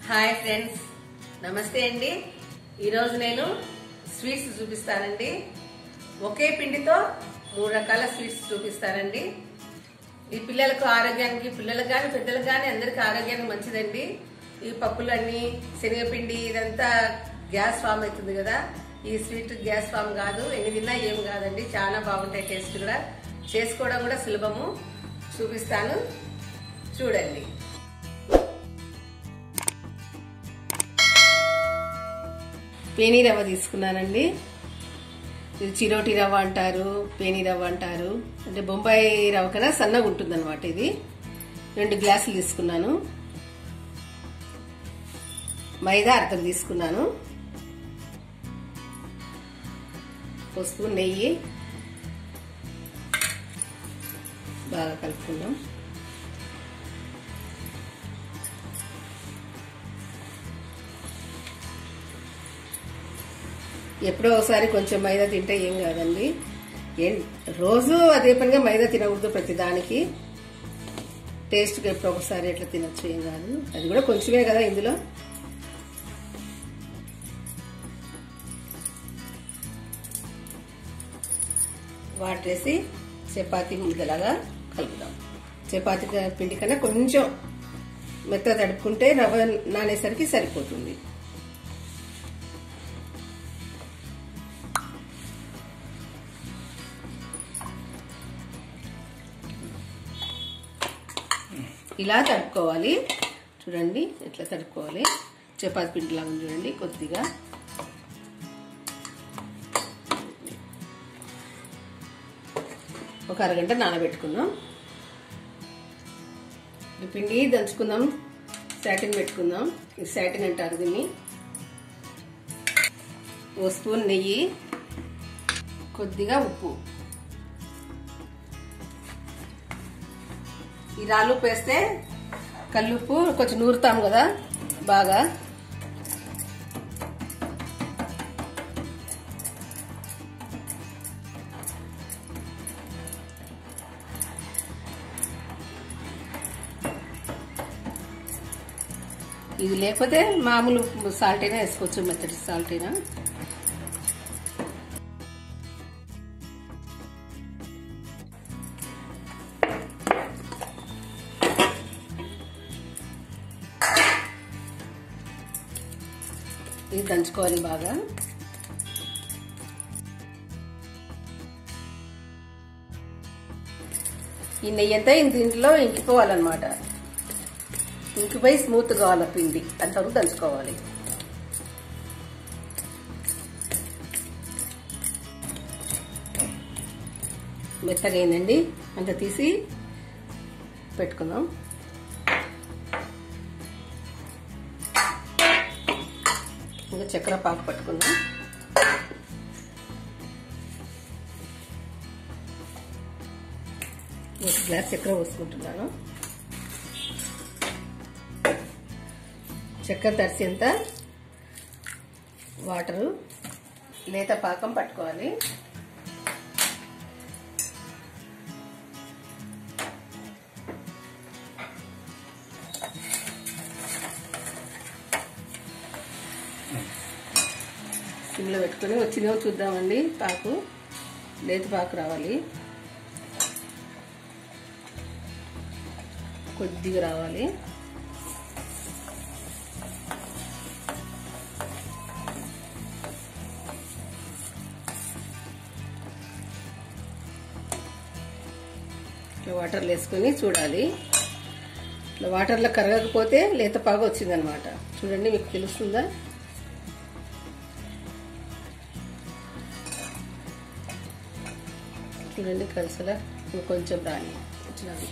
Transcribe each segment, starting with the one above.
hi friends నమస్తే అండి ఈరోజు నేను స్వీట్స్ చూపిస్తానండి ఒకే పిండితో మూడు రకాల స్వీట్స్ చూపిస్తానండి ఈ పిల్లలకు ఆరోగ్యానికి పిల్లలకు కానీ పెద్దలకు కానీ అందరికి ఆరోగ్యానికి మంచిదండి ఈ పప్పులన్నీ శనగపిండి ఇదంతా గ్యాస్ ఫామ్ అవుతుంది కదా ఈ స్వీట్ గ్యాస్ ఫామ్ కాదు ఎన్ని తిన్నా ఏం కాదండి చాలా బాగుంటాయి టేస్ట్ కూడా చేసుకోవడం కూడా సులభము చూపిస్తాను చూడండి పేనీ రవ్వ తీసుకున్నానండి ఇది చిరోటి రవ్వ అంటారు పేనీ రవ్వ అంటారు అంటే బొంబాయి రవ్వ కన్నా సన్నగా ఉంటుంది అనమాట ఇది రెండు గ్లాసులు తీసుకున్నాను మైదా అర్థం తీసుకున్నాను ఒక స్పూన్ నెయ్యి బాగా కలుపుకుందాం ఎప్పుడో ఒకసారి కొంచెం మైదా తింటే ఏం కాదండి ఏం రోజు అదే పనిగా మైదా తినకూడదు ప్రతి దానికి టేస్ట్కి ఎప్పుడో ఒకసారి ఎట్లా తినొచ్చు ఏం కాదు అది కూడా కొంచెమే కదా ఇందులో వాటర్ వేసి చపాతీ ముద్దలాగా కలుపుదాం చపాతీ పిండి కన్నా కొంచెం మెత్తగా తడుపుకుంటే రవ్వ నానేసరికి సరిపోతుంది ఇలా తడుపుకోవాలి చూడండి ఎట్లా తడుపుకోవాలి చపాతి పిండిలాగా ఉంది చూడండి కొద్దిగా ఒక అరగంట నానబెట్టుకుందాం ఈ పిండి దంచుకుందాం శాటిన్ పెట్టుకుందాం ఇది శాటిన్ అంటారు దీన్ని ఓ స్పూన్ నెయ్యి కొద్దిగా ఉప్పు ఈ రాళ్ళుప్పు వేస్తే కల్లుప్పు కొంచెం నూరుతాం కదా బాగా ఇది లేకపోతే మామూలు సాల్ట్ అయినా వేసుకోవచ్చు మెత్తటి సాల్ట్ అయినా ఇది దంచుకోవాలి బాగా ఈ నెయ్యి అంతా దీంట్లో ఇంకిపోవాలన్నమాట ఇంకిపోయి స్మూత్ కావాలి పిండి అంతవరకు దంచుకోవాలి మెత్తగా అయిందండి అంత తీసి పెట్టుకుందాం ఇంకా చక్కెర పాకు పట్టుకుందాం ఒక గ్లాస్ చక్కెర పోసుకుంటున్నాను చక్కెర తడిసేంత వాటరు లేత పాకం పట్టుకోవాలి సిమ్లో పెట్టుకొని వచ్చినవి చూద్దామండి పాకు లేత పాకు రావాలి కొద్దిగా రావాలి ఇట్లా వాటర్లో వేసుకొని చూడాలి ఇట్లా వాటర్లో కరగకపోతే లేత పాకు వచ్చిందనమాట చూడండి మీకు తెలుస్తుందా చూడండి కలిసలా ఇంకొంచెం రాని వచ్చినది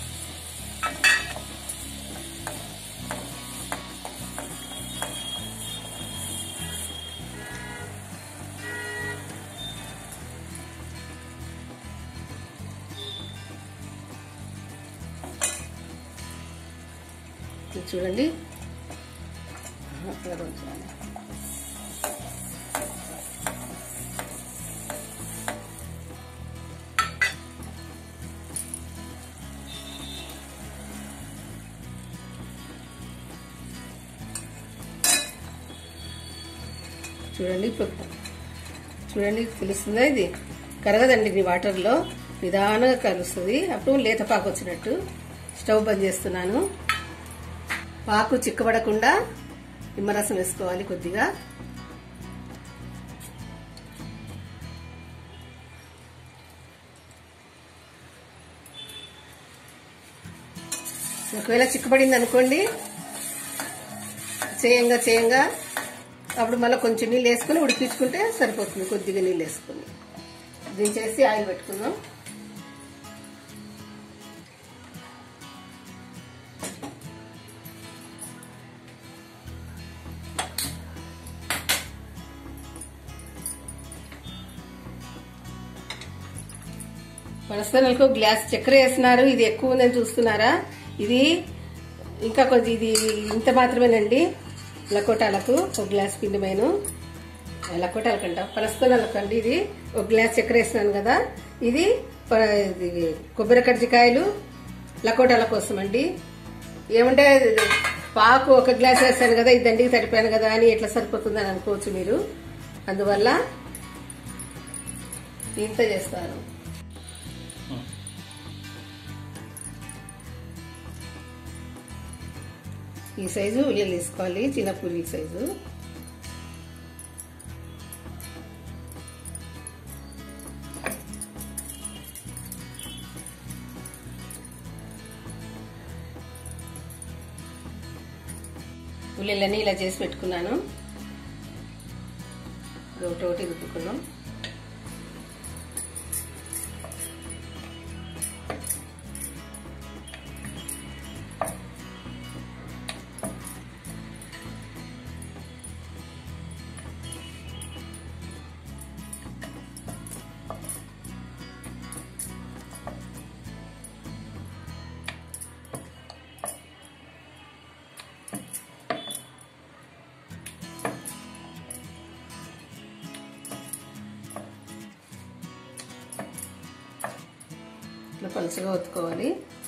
చూడండి అక్కడ కొంచెం చూడండి ఇప్పుడు చూడండి తెలుస్తుందా ఇది కరగదండి ఇది వాటర్లో నిదానంగా కలుస్తుంది అప్పుడు లేత పాకు వచ్చినట్టు స్టవ్ బంద్ చేస్తున్నాను పాకు చిక్కబడకుండా నిమ్మరసం వేసుకోవాలి కొద్దిగా ఒకవేళ చిక్కబడింది అనుకోండి చేయంగా చేయంగా అప్పుడు మళ్ళీ కొంచెం నీళ్ళు వేసుకుని ఉడికించుకుంటే సరిపోతుంది కొద్దిగా నీళ్ళు వేసుకుని దించేసి ఆయిల్ పెట్టుకుందాం మనస్థానాలకు గ్లాస్ చక్కెర వేస్తున్నారు ఇది ఎక్కువ ఉందని చూస్తున్నారా ఇది ఇంకా కొంచెం ఇది ఇంత మాత్రమేనండి లకోటాలకు ఒక గ్లాస్ పిండి మైను లకోటాలకు అంట పనస్తనాలకు అండి ఇది ఒక గ్లాస్ చక్కెర వేస్తున్నాను కదా ఇది ప- ఇది కొబ్బరి కజ్జికాయలు లకోటాల కోసం అండి ఏమంటే ఇది పాకు ఒక గ్లాస్ వేస్తాను కదా ఇది దండికి సరిపోయాను కదా అని ఎట్లా సరిపోతుందని అనుకోవచ్చు మీరు అందువల్ల ఇంత చేస్తాను ఈ సైజు ఉల్లిలు తీసుకోవాలి చిన్న పూరి సైజు ఉల్లిలన్నీ ఇలా చేసి పెట్టుకున్నాను ఒకటి ఒకటి రుబ్బుకున్నాం ఇట్లా పలుచగా ఒత్తుకోవాలి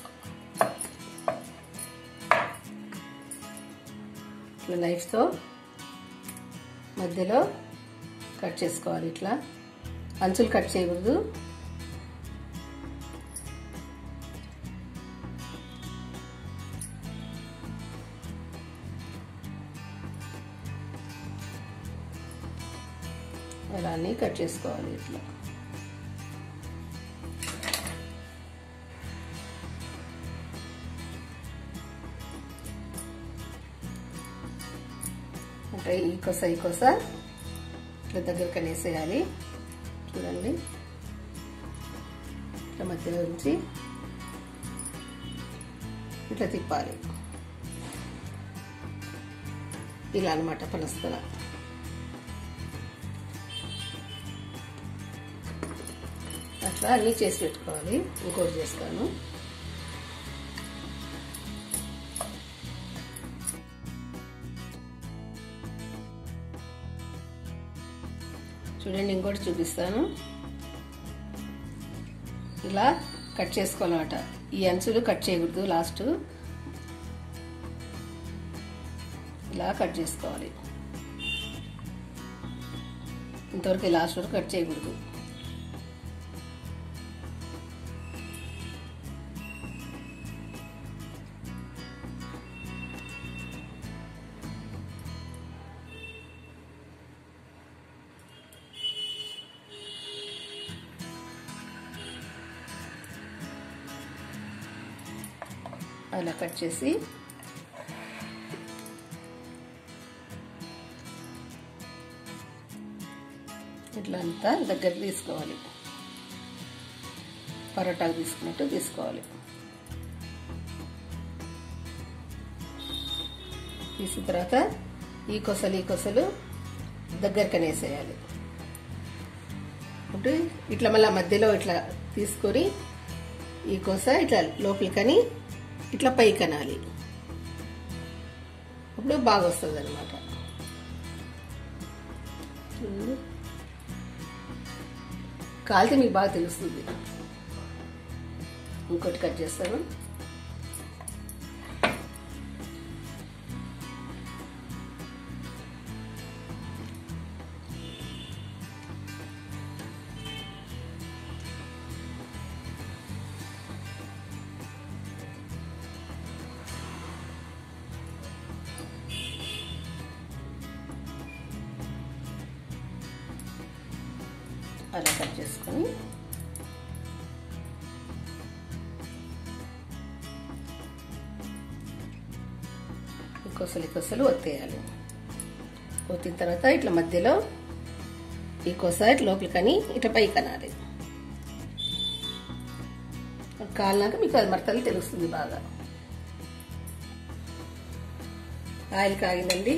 ఇట్లా నైఫ్తో మధ్యలో కట్ చేసుకోవాలి ఇట్లా అంచులు కట్ చేయకూడదు అలా అన్నీ కట్ చేసుకోవాలి ఇట్లా అంటే ఈ కొస ఈ కొస ఇట్లా దగ్గరికి అనేసేయాలి చూడండి ఇట్లా మధ్యలో ఉంచి ఇట్లా తిప్పాలి ఇలా అనమాట పనస్తల అట్లా అన్నీ చేసి పెట్టుకోవాలి ఇంకోటి చేస్తాను చూడండి ఇంకోటి చూపిస్తాను ఇలా కట్ చేసుకోవాలన్నమాట ఈ అంచులు కట్ చేయకూడదు లాస్ట్ ఇలా కట్ చేసుకోవాలి ఇంతవరకు లాస్ట్ వరకు కట్ చేయకూడదు అలా కట్ చేసి ఇట్లా అంతా దగ్గర తీసుకోవాలి పరోటాకు తీసుకున్నట్టు తీసుకోవాలి తీసిన తర్వాత ఈ కొసలు ఈ కొసలు దగ్గరికి అనేసేయాలి అంటే ఇట్లా మళ్ళీ మధ్యలో ఇట్లా తీసుకొని ఈ కొస ఇట్లా లోపలికని ఇట్లా పైకి అనాలి అప్పుడు బాగా వస్తుంది అనమాట కాలితే మీకు బాగా తెలుస్తుంది ఇంకోటి కట్ చేస్తాను అలా కట్ చేసుకొని ఈ కొసలు ఈ కొసలు ఒత్తేయాలి ఒత్తిన తర్వాత ఇట్లా మధ్యలో ఈ కొస ఇట్లా లోపలికని ఇట్లా పైకి అనాలి కాలినాక మీకు అది మడతలు తెలుస్తుంది బాగా ఆయిల్ కాగిందండి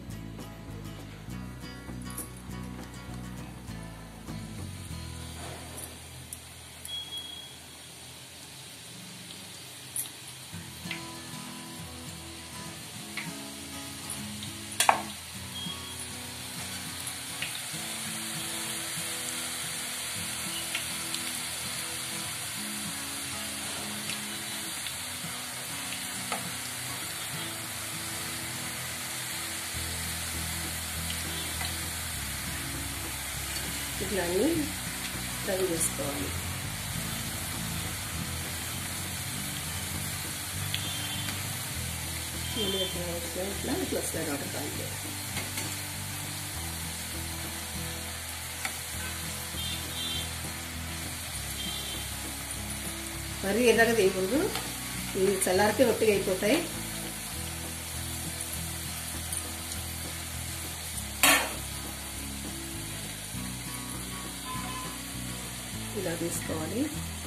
ఇట్లా అన్ని ఫ్రై చేసుకోవాలి ఇట్లా ఇట్లా వస్తాయి వాటర్ కావాలి మరీ ఎర్రగా తీయకూడదు ఇవి చల్లారితే రొట్టిగా అయిపోతాయి ఇలా తీసుకోవాలి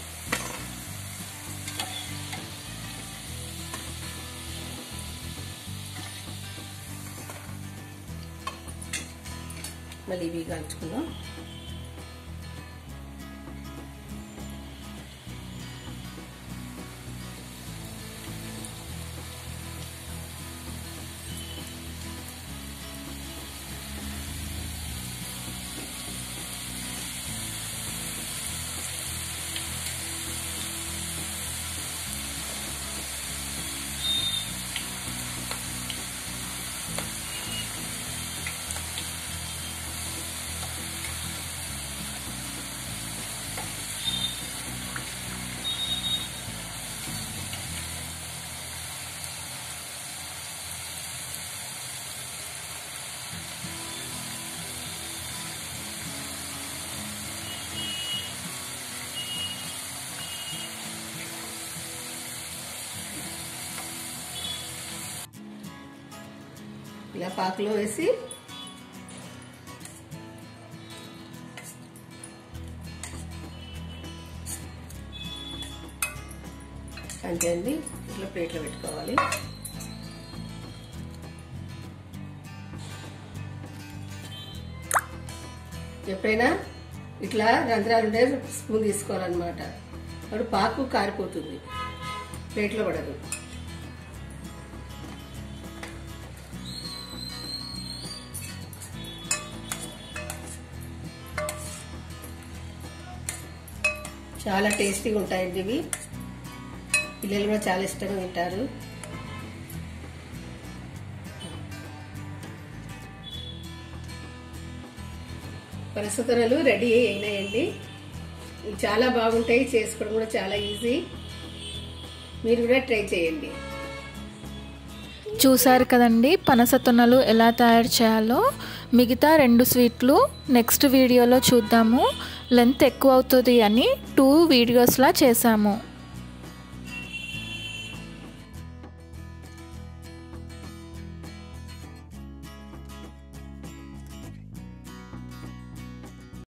మళ్ళీ ఇవి కాల్చుకుందాం ఇలా పాకులో వేసి అంతే అండి ఇట్లా ప్లేట్లో పెట్టుకోవాలి ఎప్పుడైనా ఇట్లా రంధ్రాలు ఉండే స్పూన్ తీసుకోవాలన్నమాట అప్పుడు పాకు కారిపోతుంది ప్లేట్లో పడదు చాలా టేస్టీగా ఉంటాయండి ఇవి పిల్లలు కూడా చాలా ఇష్టంగా తింటారు పరిస్థితులు రెడీ అయినాయండి ఇవి చాలా బాగుంటాయి చేసుకోవడం కూడా చాలా ఈజీ మీరు కూడా ట్రై చేయండి చూసారు కదండి పనస తొన్నలు ఎలా తయారు చేయాలో మిగతా రెండు స్వీట్లు నెక్స్ట్ వీడియోలో చూద్దాము లెంత్ ఎక్కువ అవుతుంది అని టూ వీడియోస్లా చేశాము